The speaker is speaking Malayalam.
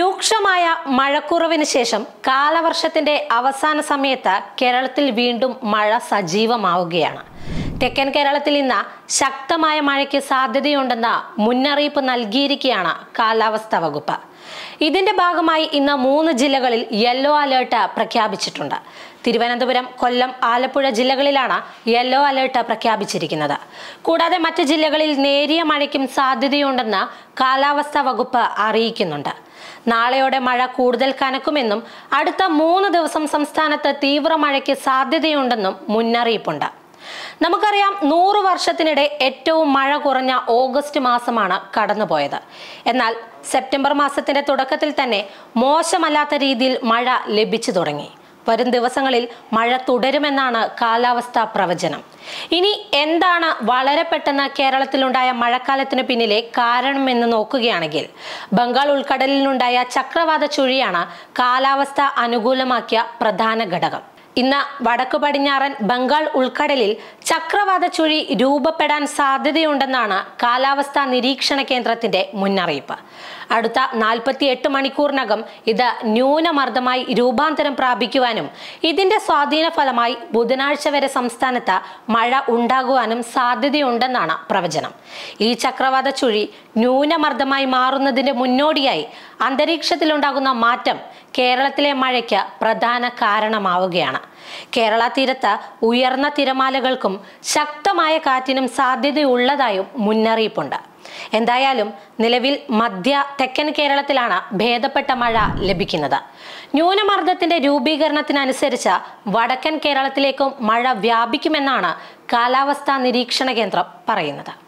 രൂക്ഷമായ മഴക്കുറവിന് ശേഷം കാലവർഷത്തിന്റെ അവസാന സമയത്ത് കേരളത്തിൽ വീണ്ടും മഴ സജീവമാവുകയാണ് തെക്കൻ കേരളത്തിൽ ഇന്ന് ശക്തമായ മഴയ്ക്ക് സാധ്യതയുണ്ടെന്ന മുന്നറിയിപ്പ് നൽകിയിരിക്കുകയാണ് കാലാവസ്ഥാ വകുപ്പ് ഇതിന്റെ ഭാഗമായി ഇന്ന് മൂന്ന് ജില്ലകളിൽ യെല്ലോ അലേർട്ട് പ്രഖ്യാപിച്ചിട്ടുണ്ട് തിരുവനന്തപുരം കൊല്ലം ആലപ്പുഴ ജില്ലകളിലാണ് യെല്ലോ അലേർട്ട് പ്രഖ്യാപിച്ചിരിക്കുന്നത് കൂടാതെ മറ്റ് ജില്ലകളിൽ നേരിയ മഴയ്ക്കും സാധ്യതയുണ്ടെന്ന് കാലാവസ്ഥാ വകുപ്പ് അറിയിക്കുന്നുണ്ട് നാളെയോടെ മഴ കൂടുതൽ കനക്കുമെന്നും അടുത്ത മൂന്ന് ദിവസം സംസ്ഥാനത്ത് തീവ്ര മഴയ്ക്ക് സാധ്യതയുണ്ടെന്നും മുന്നറിയിപ്പുണ്ട് നമുക്കറിയാം നൂറ് വർഷത്തിനിടെ ഏറ്റവും മഴ കുറഞ്ഞ ഓഗസ്റ്റ് മാസമാണ് കടന്നുപോയത് എന്നാൽ സെപ്റ്റംബർ മാസത്തിന്റെ തുടക്കത്തിൽ തന്നെ മോശമല്ലാത്ത രീതിയിൽ മഴ ലഭിച്ചു തുടങ്ങി വരും ദിവസങ്ങളിൽ മഴ തുടരുമെന്നാണ് കാലാവസ്ഥാ പ്രവചനം ഇനി എന്താണ് വളരെ പെട്ടെന്ന് കേരളത്തിലുണ്ടായ മഴക്കാലത്തിന് പിന്നിലെ കാരണമെന്ന് നോക്കുകയാണെങ്കിൽ ബംഗാൾ ഉൾക്കടലിലുണ്ടായ ചക്രവാത ചുഴിയാണ് കാലാവസ്ഥ അനുകൂലമാക്കിയ പ്രധാന ഘടകം ഇന്ന് വടക്കു പടിഞ്ഞാറൻ ബംഗാൾ ഉൾക്കടലിൽ ചക്രവാത ചുഴി രൂപപ്പെടാൻ സാധ്യതയുണ്ടെന്നാണ് കാലാവസ്ഥാ നിരീക്ഷണ കേന്ദ്രത്തിന്റെ മുന്നറിയിപ്പ് അടുത്ത നാൽപ്പത്തി എട്ട് മണിക്കൂറിനകം ഇത് ന്യൂനമർദ്ദമായി രൂപാന്തരം പ്രാപിക്കുവാനും ഇതിന്റെ സ്വാധീന ഫലമായി ബുധനാഴ്ച വരെ സംസ്ഥാനത്ത് മഴ ഉണ്ടാകുവാനും സാധ്യതയുണ്ടെന്നാണ് പ്രവചനം ഈ ചക്രവാത ചുഴി ന്യൂനമർദ്ദമായി മാറുന്നതിന്റെ മുന്നോടിയായി അന്തരീക്ഷത്തിലുണ്ടാകുന്ന മാറ്റം കേരളത്തിലെ മഴയ്ക്ക് പ്രധാന കാരണമാവുകയാണ് കേരള തീരത്ത് ഉയർന്ന തിരമാലകൾക്കും ശക്തമായ കാറ്റിനും സാധ്യതയുള്ളതായും മുന്നറിയിപ്പുണ്ട് എന്തായാലും നിലവിൽ മധ്യ തെക്കൻ കേരളത്തിലാണ് ഭേദപ്പെട്ട മഴ ലഭിക്കുന്നത് ന്യൂനമർദ്ദത്തിന്റെ രൂപീകരണത്തിനനുസരിച്ച് വടക്കൻ കേരളത്തിലേക്കും മഴ വ്യാപിക്കുമെന്നാണ് കാലാവസ്ഥാ നിരീക്ഷണ കേന്ദ്രം പറയുന്നത്